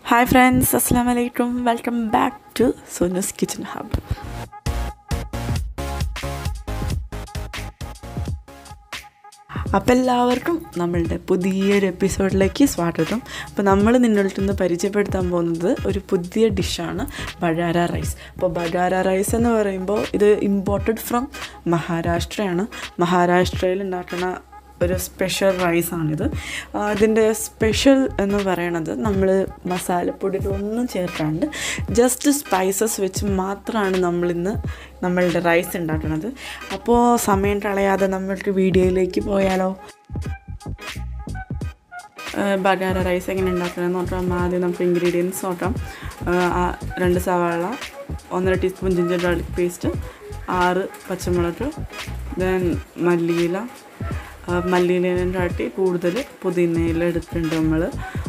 hi friends അസ്സാം വലൈക്കും welcome back to Sona's kitchen hub അപ്പം എല്ലാവർക്കും നമ്മളുടെ പുതിയൊരു എപ്പിസോഡിലേക്ക് സ്വാഗതം അപ്പോൾ നമ്മൾ നിങ്ങളുടെ നിന്ന് പരിചയപ്പെടുത്താൻ പോകുന്നത് ഒരു പുതിയ ഡിഷാണ് ബഡാര റൈസ് അപ്പോൾ ബഡാര റൈസ് എന്ന് പറയുമ്പോൾ ഇത് ഇമ്പോർട്ടഡ് ഫ്രം മഹാരാഷ്ട്രയാണ് മഹാരാഷ്ട്രയിൽ ഉണ്ടാക്കുന്ന ഒരു സ്പെഷ്യൽ റൈസാണിത് അതിൻ്റെ സ്പെഷ്യൽ എന്ന് പറയണത് നമ്മൾ മസാലപ്പൊടികളൊന്നും ചേർക്കാണ്ട് ജസ്റ്റ് സ്പൈസസ് വെച്ച് മാത്രമാണ് നമ്മളിന്ന് നമ്മളുടെ റൈസ് ഉണ്ടാക്കുന്നത് അപ്പോൾ സമയം കളയാതെ നമ്മൾക്ക് വീഡിയോയിലേക്ക് പോയാലോ ബഗാര റൈസ് എങ്ങനെ ഉണ്ടാക്കണമെന്ന് നോക്കാം ആദ്യം നമുക്ക് ഇൻഗ്രീഡിയൻസ് നോക്കാം രണ്ട് സവാള ഒന്നര ടീസ്പൂൺ ജിഞ്ചർ ഗാർലിക് പേസ്റ്റ് ആറ് പച്ചമുളക് ദെൻ മല്ലിയില മല്ലിയിലേക്കാട്ടി കൂടുതൽ പുതിനയില എടുക്കുന്നുണ്ട് നമ്മൾ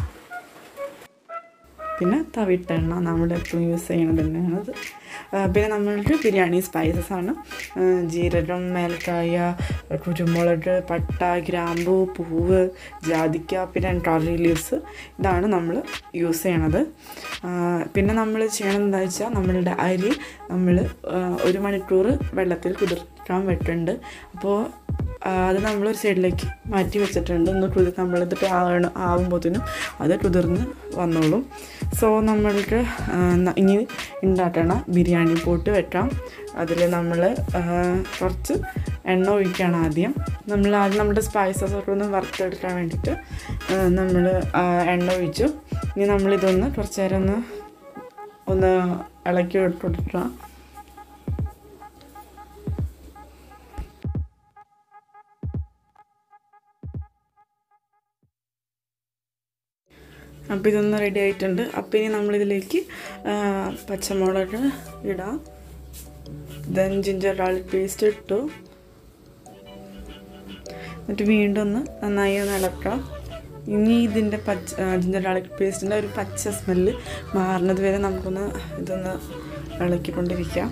പിന്നെ തവിട്ടെണ്ണ നമ്മൾ എപ്പോഴും യൂസ് ചെയ്യണത് തന്നെയാണത് പിന്നെ നമ്മൾക്ക് ബിരിയാണി സ്പൈസസ് ആണ് ജീരകം മേൽക്കായ കുരുമുളക് പട്ട ഗ്രാമ്പു പൂവ് ജാതിക്ക പിന്നെ കറി ലീവ്സ് ഇതാണ് നമ്മൾ യൂസ് ചെയ്യണത് പിന്നെ നമ്മൾ ചെയ്യണം എന്താ വെച്ചാൽ നമ്മളുടെ അരി നമ്മൾ ഒരു മണിക്കൂർ വെള്ളത്തിൽ കുതിർക്കാൻ വെക്കുന്നുണ്ട് അപ്പോൾ അത് നമ്മളൊരു സൈഡിലേക്ക് മാറ്റി വെച്ചിട്ടുണ്ട് ഒന്ന് കുതിർ നമ്മളിതിട്ട് ആവണം ആവുമ്പോഴത്തേനും അത് കുതിർന്ന് വന്നോളും സോ നമ്മൾക്ക് ഇനി ഉണ്ടാക്കണ ബിരിയാണി പോട്ട് വെക്കാം അതിൽ നമ്മൾ കുറച്ച് എണ്ണ ഒഴിക്കണം ആദ്യം നമ്മൾ ആദ്യം നമ്മുടെ സ്പൈസസ് ഒക്കെ ഒന്ന് വറുത്തെടുക്കാൻ വേണ്ടിയിട്ട് നമ്മൾ എണ്ണ ഒഴിച്ചു ഇനി നമ്മളിതൊന്ന് കുറച്ച് നേരം ഒന്ന് ഒന്ന് ഇളക്കി കൊടുക്കാം അപ്പോൾ ഇതൊന്ന് റെഡി ആയിട്ടുണ്ട് അപ്പോൾ ഇനി നമ്മളിതിലേക്ക് പച്ചമുളക് ഇടാം ദെൻ ജിഞ്ചർ ഗാർലിക് പേസ്റ്റ് ഇട്ടു എന്നിട്ട് വീണ്ടും ഒന്ന് നന്നായി ഒന്ന് ഇളക്കാം ഇനി ഇതിൻ്റെ പച്ച ജിഞ്ചർ ഗാർലിക് പേസ്റ്റിൻ്റെ ഒരു പച്ച സ്മെല്ല് മാറുന്നത് വരെ നമുക്കൊന്ന് ഇതൊന്ന് ഇളക്കിക്കൊണ്ടിരിക്കാം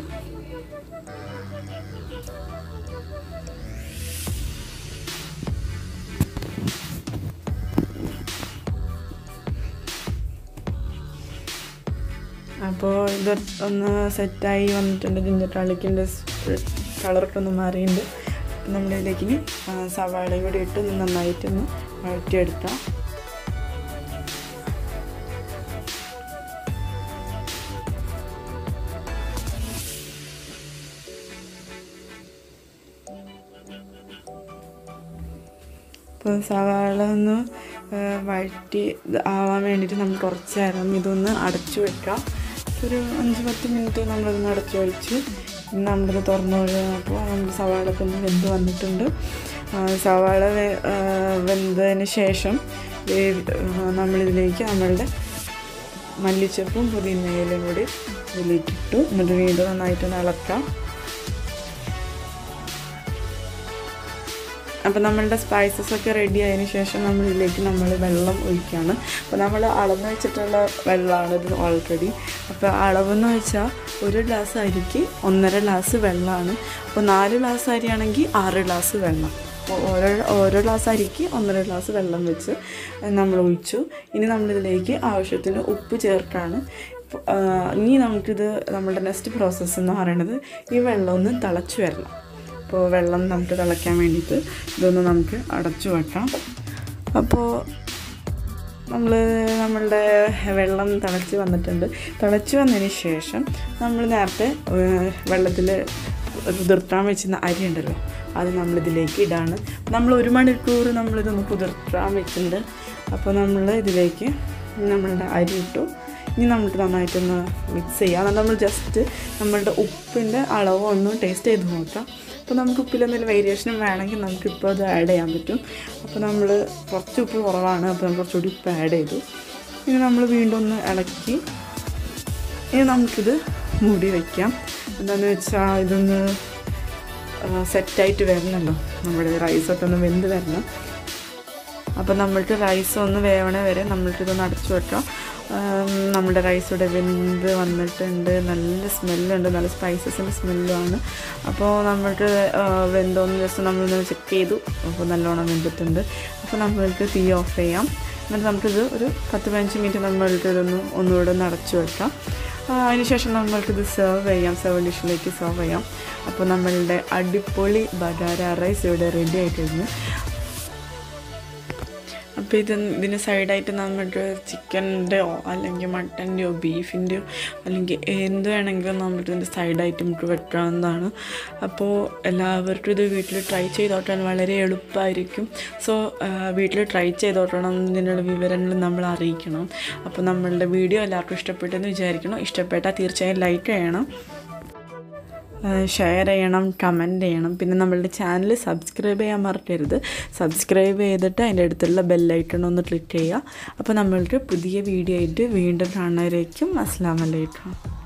അപ്പോൾ ഇത് ഒന്ന് സെറ്റായി വന്നിട്ടുണ്ട് ജിഞ്ചർ ടാളിക്കിൻ്റെ കളറൊക്കെ ഒന്ന് മാറിയിട്ടുണ്ട് നമ്മളിതിലേക്ക് ഇനി സവാളയും കൂടി ഇട്ട് നന്നായിട്ടൊന്ന് വഴറ്റിയെടുക്കാം അപ്പോൾ സവാള ഒന്ന് വഴറ്റി ആവാൻ വേണ്ടിയിട്ട് നമ്മൾ കുറച്ച് നേരം ഇതൊന്ന് അടച്ചു വെക്കാം ഒരു അഞ്ച് പത്ത് മിനിറ്റ് നമ്മളിതൊന്ന് അടച്ചു വെച്ച് നമ്മളിത് തുറന്നു കഴിഞ്ഞപ്പോൾ നമ്മുടെ സവാളൊക്കെ ഒന്ന് വെന്ത് വന്നിട്ടുണ്ട് സവാള വെന്തതിന് ശേഷം നമ്മളിതിലേക്ക് നമ്മളുടെ മല്ലിച്ചപ്പും പുതിനയിലും കൂടി ഇതിലേക്കിട്ടു എന്നിട്ട് വീണ്ടും നന്നായിട്ടൊന്ന് ഇളക്കാം അപ്പോൾ നമ്മളുടെ സ്പൈസസ് ഒക്കെ റെഡി ആയതിനു ശേഷം നമ്മൾ ഇതിലേക്ക് നമ്മൾ വെള്ളം ഒഴിക്കുകയാണ് അപ്പോൾ നമ്മൾ അളന്ന് വെച്ചിട്ടുള്ള വെള്ളമാണ് ഇത് ഓൾറെഡി അപ്പോൾ അളവെന്ന് വെച്ചാൽ ഒരു ഗ്ലാസ് അരിക്ക് ഒന്നര ഗ്ലാസ് വെള്ളമാണ് അപ്പോൾ നാല് ഗ്ലാസ് അരിയാണെങ്കിൽ ആറ് ഗ്ലാസ് വെള്ളം ഓരോ ഓരോ ഗ്ലാസ് അരിക്ക് ഒന്നര ഗ്ലാസ് വെള്ളം വെച്ച് നമ്മൾ ഒഴിച്ചു ഇനി നമ്മളിതിലേക്ക് ആവശ്യത്തിന് ഉപ്പ് ചേർക്കാണ് ഇനി നമുക്കിത് നമ്മുടെ നെക്സ്റ്റ് പ്രോസസ്സ് എന്ന് പറയുന്നത് ഈ വെള്ളം ഒന്ന് തിളച്ച് വരണം അപ്പോൾ വെള്ളം നമുക്ക് തിളയ്ക്കാൻ വേണ്ടിയിട്ട് ഇതൊന്ന് നമുക്ക് അടച്ചു വെക്കാം അപ്പോൾ നമ്മൾ നമ്മളുടെ വെള്ളം തിളച്ച് വന്നിട്ടുണ്ട് തിളച്ച് വന്നതിന് ശേഷം നമ്മൾ നേരത്തെ വെള്ളത്തിൽ കുതിർത്താൻ വെച്ചിരുന്ന അരി ഉണ്ടല്ലോ അത് നമ്മളിതിലേക്ക് ഇടാണ് നമ്മൾ ഒരു മണിക്കൂർ നമ്മളിതൊന്ന് കുതിർത്താൻ വെച്ചിട്ടുണ്ട് അപ്പോൾ നമ്മൾ ഇതിലേക്ക് നമ്മളുടെ അരി ഇട്ടു ഇനി നമുക്ക് നന്നായിട്ടൊന്ന് മിക്സ് ചെയ്യാം നമ്മൾ ജസ്റ്റ് നമ്മളുടെ ഉപ്പിൻ്റെ അളവ് ഒന്ന് ടേസ്റ്റ് ചെയ്ത് നോക്കാം അപ്പോൾ നമുക്ക് ഉപ്പിൽ എന്തെങ്കിലും വേരിയേഷനും വേണമെങ്കിൽ നമുക്കിപ്പോൾ അത് ആഡ് ചെയ്യാൻ പറ്റും അപ്പോൾ നമ്മൾ കുറച്ച് ഉപ്പ് കുറവാണ് അപ്പോൾ നമ്മൾ കുറച്ചുകൂടി ഉപ്പ് ആഡ് ചെയ്തു ഇനി നമ്മൾ വീണ്ടും ഒന്ന് ഇളക്കി ഇനി നമുക്കിത് മൂടി വയ്ക്കാം എന്താണെന്ന് വെച്ചാൽ ഇതൊന്ന് സെറ്റായിട്ട് വരണമല്ലോ നമ്മുടെ റൈസൊക്കെ ഒന്ന് വെന്ത് വരണം അപ്പോൾ നമ്മൾക്ക് റൈസ് ഒന്ന് വേവണ വരെ നമ്മൾക്കിതൊന്ന് അടച്ചു വെക്കാം നമ്മുടെ റൈസ് ഇവിടെ വെന്ത് വന്നിട്ടുണ്ട് നല്ല സ്മെല്ലുണ്ട് നല്ല സ്പൈസസിൻ്റെ സ്മെല്ലുമാണ് അപ്പോൾ നമ്മൾക്ക് വെന്തോന്ന് ജസ്റ്റ് നമ്മളൊന്ന് ചെക്ക് ചെയ്തു അപ്പോൾ നല്ലോണം വെന്തിട്ടുണ്ട് അപ്പോൾ നമ്മൾക്ക് തീ ഓഫ് ചെയ്യാം എന്നിട്ട് നമുക്കിത് ഒരു പത്ത് പതിനഞ്ച് മിനിറ്റ് നമ്മൾക്ക് ഇതൊന്ന് ഒന്നുകൂടെ ഒന്ന് അടച്ചു വെക്കാം ആ, അതിനുശേഷം നമ്മൾക്കിത് സെർവ് ചെയ്യാം സെർവ് ഡിഷിലേക്ക് സെർവ് ചെയ്യാം അപ്പോൾ നമ്മളുടെ അടിപൊളി ബഗാര റൈസ് ഇവിടെ റെഡി ആയിട്ട് കഴിഞ്ഞു അപ്പോൾ ഇത് ഇതിന് സൈഡായിട്ട് നമുക്ക് ചിക്കൻ്റെയോ അല്ലെങ്കിൽ മട്ടൻ്റെയോ ബീഫിൻ്റെയോ അല്ലെങ്കിൽ എന്ത് വേണമെങ്കിലും നമുക്ക് ഇതിൻ്റെ സൈഡായിട്ട് നമുക്ക് വെക്കാവുന്നതാണ് അപ്പോൾ എല്ലാവർക്കും ഇത് വീട്ടിൽ ട്രൈ ചെയ്തോട്ടാൻ വളരെ എളുപ്പമായിരിക്കും സോ വീട്ടിൽ ട്രൈ ചെയ്തോട്ടണം ഇതിനുള്ള വിവരങ്ങൾ നമ്മൾ അറിയിക്കണം അപ്പോൾ നമ്മളുടെ വീഡിയോ എല്ലാവർക്കും ഇഷ്ടപ്പെട്ടെന്ന് വിചാരിക്കണം ഇഷ്ടപ്പെട്ടാൽ തീർച്ചയായും ലൈക്ക് ചെയ്യണം ഷെയർ ചെയ്യണം കമൻറ്റ് ചെയ്യണം പിന്നെ നമ്മളുടെ ചാനൽ സബ്സ്ക്രൈബ് ചെയ്യാൻ മറക്കരുത് സബ്സ്ക്രൈബ് ചെയ്തിട്ട് അതിൻ്റെ അടുത്തുള്ള ബെല്ലൈക്കൺ ഒന്ന് ക്ലിക്ക് ചെയ്യുക അപ്പോൾ നമ്മൾക്ക് പുതിയ വീഡിയോ ആയിട്ട് വീണ്ടും കാണുന്നവരേക്കും അസ്സാം വലൈക്കും